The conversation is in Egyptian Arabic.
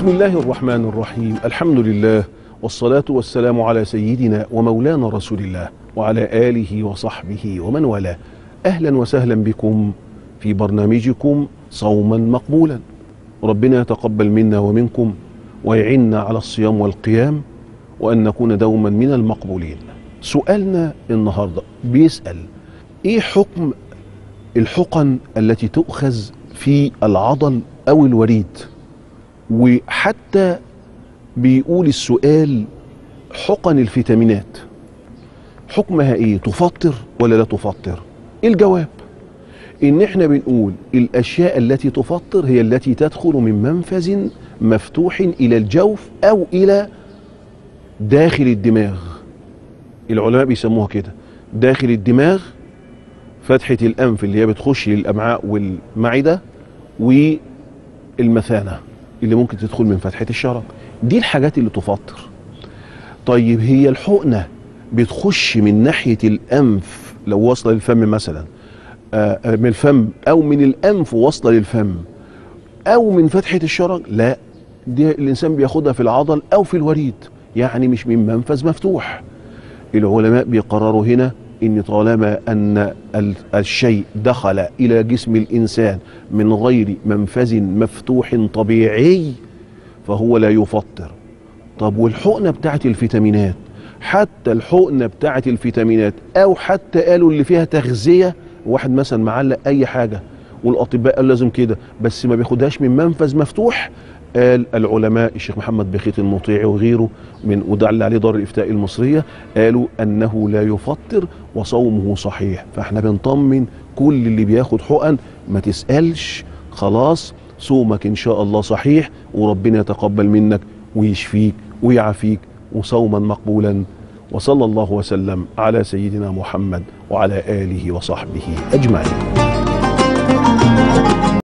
بسم الله الرحمن الرحيم الحمد لله والصلاة والسلام على سيدنا ومولانا رسول الله وعلى آله وصحبه ومن والاه أهلا وسهلا بكم في برنامجكم صوما مقبولا ربنا يتقبل منا ومنكم ويعنا على الصيام والقيام وأن نكون دوما من المقبولين سؤالنا النهاردة بيسأل إيه حكم الحقن التي تؤخذ في العضل أو الوريد وحتى بيقول السؤال حقن الفيتامينات حكمها ايه تفطر ولا لا تفطر الجواب ان احنا بنقول الاشياء التي تفطر هي التي تدخل من منفذ مفتوح الى الجوف او الى داخل الدماغ العلماء بيسموها كده داخل الدماغ فتحة الأنف اللي هي بتخش للأمعاء والمعدة والمثانة اللي ممكن تدخل من فتحة الشرج دي الحاجات اللي تفطر طيب هي الحقنة بتخش من ناحية الأنف لو واصلة للفم مثلا آه، آه، من الفم أو من الأنف واصلة للفم أو من فتحة الشرج لا دي الإنسان بياخدها في العضل أو في الوريد يعني مش من منفذ مفتوح العلماء بيقرروا هنا ان طالما ان ال- الشيء دخل الى جسم الانسان من غير منفذ مفتوح طبيعي فهو لا يفطر طب والحقنه بتاعت الفيتامينات حتى الحقنه بتاعت الفيتامينات او حتى قالوا اللي فيها تغذيه واحد مثلا معلق اي حاجه والاطباء قالوا لازم كده بس ما بياخدهاش من منفذ مفتوح قال العلماء الشيخ محمد بخيت المطيعي وغيره من وده اللي عليه دار الافتاء المصريه قالوا انه لا يفطر وصومه صحيح فاحنا بنطمن كل اللي بياخد حقن ما تسالش خلاص صومك ان شاء الله صحيح وربنا يتقبل منك ويشفيك ويعافيك وصوما مقبولا وصلى الله وسلم على سيدنا محمد وعلى اله وصحبه اجمعين